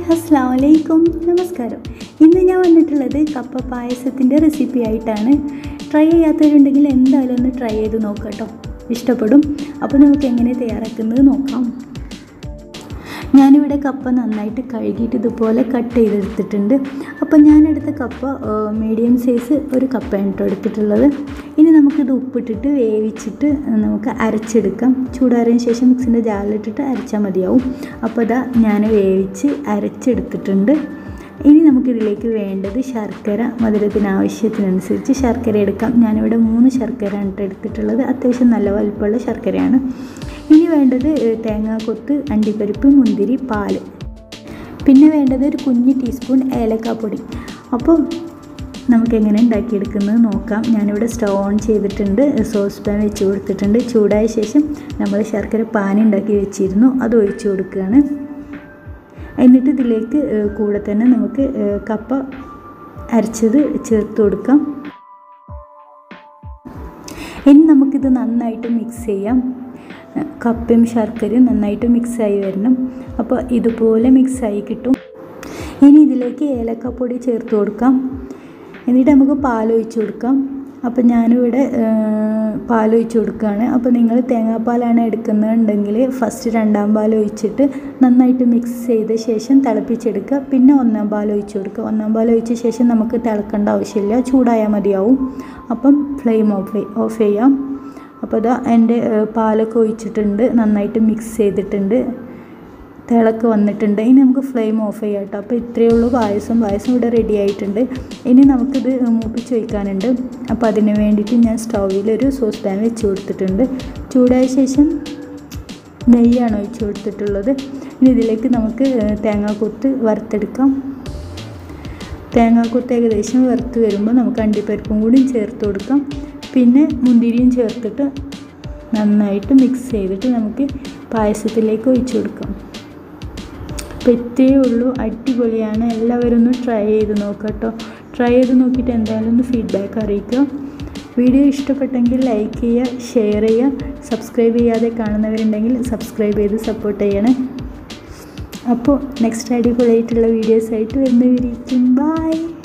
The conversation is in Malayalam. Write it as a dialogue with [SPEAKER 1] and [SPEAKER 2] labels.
[SPEAKER 1] അസ്സാം വലൈക്കും നമസ്കാരം ഇന്ന് ഞാൻ വന്നിട്ടുള്ളത് കപ്പ പായസത്തിൻ്റെ റെസിപ്പി ആയിട്ടാണ് ട്രൈ ചെയ്യാത്തവരുണ്ടെങ്കിൽ എന്തായാലും ഒന്ന് ട്രൈ ചെയ്ത് നോക്കാം കേട്ടോ ഇഷ്ടപ്പെടും അപ്പോൾ നമുക്ക് എങ്ങനെ തയ്യാറാക്കുന്നത് നോക്കാം ഞാനിവിടെ കപ്പ നന്നായിട്ട് കഴുകിയിട്ട് ഇതുപോലെ കട്ട് ചെയ്തെടുത്തിട്ടുണ്ട് അപ്പോൾ ഞാനെടുത്ത കപ്പ മീഡിയം സൈസ് ഒരു കപ്പയാണ് കേട്ടോ എടുത്തിട്ടുള്ളത് ഇനി നമുക്കിത് ഉപ്പിട്ടിട്ട് വേവിച്ചിട്ട് നമുക്ക് അരച്ചെടുക്കാം ചൂടാറിയതിന് ശേഷം മിക്സിൻ്റെ ജാറിലിട്ടിട്ട് അരച്ചാൽ മതിയാവും അപ്പോൾ ഇതാ ഞാൻ വേവിച്ച് അരച്ചെടുത്തിട്ടുണ്ട് ഇനി നമുക്കിതിലേക്ക് വേണ്ടത് ശർക്കര മധുരത്തിന് ആവശ്യത്തിനനുസരിച്ച് ശർക്കര എടുക്കാം ഞാനിവിടെ മൂന്ന് ശർക്കരയാണ് കേട്ടോ എടുത്തിട്ടുള്ളത് അത്യാവശ്യം നല്ല വലുപ്പമുള്ള ശർക്കരയാണ് ഇനി വേണ്ടത് തേങ്ങാക്കൊത്ത് അണ്ടിപ്പരിപ്പ് മുന്തിരി പാല് പിന്നെ വേണ്ടത് ഒരു കുഞ്ഞ് ടീസ്പൂൺ ഏലക്കാപ്പൊടി അപ്പം നമുക്ക് എങ്ങനെ ഉണ്ടാക്കിയെടുക്കുന്നത് നോക്കാം ഞാനിവിടെ സ്റ്റൗ ഓൺ ചെയ്തിട്ടുണ്ട് സോസ് പാൻ വെച്ച് കൊടുത്തിട്ടുണ്ട് ചൂടായ ശേഷം നമ്മൾ ശർക്കര പാനി ഉണ്ടാക്കി വെച്ചിരുന്നു അത് ഒഴിച്ചു കൊടുക്കുകയാണ് എന്നിട്ട് ഇതിലേക്ക് കൂടെ തന്നെ നമുക്ക് കപ്പ അരച്ചത് ചേർത്ത് കൊടുക്കാം ഇനി നമുക്കിത് നന്നായിട്ട് മിക്സ് ചെയ്യാം കപ്പയും ശർക്കരയും നന്നായിട്ട് മിക്സായി വരണം അപ്പോൾ ഇതുപോലെ മിക്സായി കിട്ടും ഇനി ഇതിലേക്ക് ഏലക്കപ്പൊടി ചേർത്ത് കൊടുക്കാം എന്നിട്ട് നമുക്ക് പാലൊഴിച്ച് കൊടുക്കാം അപ്പോൾ ഞാനിവിടെ പാലൊഴിച്ച് കൊടുക്കുകയാണ് അപ്പോൾ നിങ്ങൾ തേങ്ങാപ്പാലാണ് എടുക്കുന്നുണ്ടെങ്കിൽ ഫസ്റ്റ് രണ്ടാം പാൽ ഒഴിച്ചിട്ട് നന്നായിട്ട് മിക്സ് ചെയ്ത ശേഷം തിളപ്പിച്ചെടുക്കുക പിന്നെ ഒന്നാം പാൽ ഒഴിച്ച് കൊടുക്കുക ഒന്നാം പാൽ ഒഴിച്ച ശേഷം നമുക്ക് തിളക്കേണ്ട ആവശ്യമില്ല ചൂടായാൽ മതിയാവും അപ്പം ഫ്ലെയിം ഓഫ് ഓഫ് ചെയ്യാം അപ്പോൾ ഇതാ എൻ്റെ പാലൊക്കെ ഒഴിച്ചിട്ടുണ്ട് നന്നായിട്ട് മിക്സ് ചെയ്തിട്ടുണ്ട് തിളക്ക് വന്നിട്ടുണ്ട് ഇനി നമുക്ക് ഫ്ലെയിം ഓഫ് ചെയ്യാം കേട്ടോ അപ്പോൾ ഇത്രയേ ഉള്ളൂ പായസം പായസം ഇവിടെ റെഡി ആയിട്ടുണ്ട് ഇനി നമുക്കിത് മൂപ്പിച്ച് വയ്ക്കാനുണ്ട് അപ്പോൾ അതിന് വേണ്ടിയിട്ട് ഞാൻ സ്റ്റൗവിലൊരു സോസ് പാൻ വെച്ച് കൊടുത്തിട്ടുണ്ട് ചൂടായ ശേഷം നെയ്യാണ് ഒഴിച്ച് കൊടുത്തിട്ടുള്ളത് ഇനി ഇതിലേക്ക് നമുക്ക് തേങ്ങാക്കൊത്ത് വറുത്തെടുക്കാം തേങ്ങാക്കൊത്ത് ഏകദേശം വറുത്ത് വരുമ്പോൾ നമുക്ക് അണ്ടിപ്പരിപ്പും കൂടി ചേർത്ത് കൊടുക്കാം പിന്നെ മുന്തിരിയും ചേർത്തിട്ട് നന്നായിട്ട് മിക്സ് ചെയ്തിട്ട് നമുക്ക് പായസത്തിലേക്ക് ഒഴിച്ചു കൊടുക്കാം അപ്പോൾ ഇത്രയേ ഉള്ളൂ അടിപൊളിയാണ് എല്ലാവരും ഒന്ന് ട്രൈ ചെയ്ത് നോക്കാം കേട്ടോ ട്രൈ ചെയ്ത് നോക്കിയിട്ട് എന്തായാലും ഒന്ന് ഫീഡ്ബാക്ക് അറിയിക്കുക വീഡിയോ ഇഷ്ടപ്പെട്ടെങ്കിൽ ലൈക്ക് ചെയ്യുക ഷെയർ ചെയ്യുക സബ്സ്ക്രൈബ് ചെയ്യാതെ കാണുന്നവരുണ്ടെങ്കിൽ സബ്സ്ക്രൈബ് ചെയ്ത് സപ്പോർട്ട് ചെയ്യണേ അപ്പോൾ നെക്സ്റ്റ് അടിപൊളിയായിട്ടുള്ള വീഡിയോസായിട്ട് വരുന്നവരിക്കും ബൈ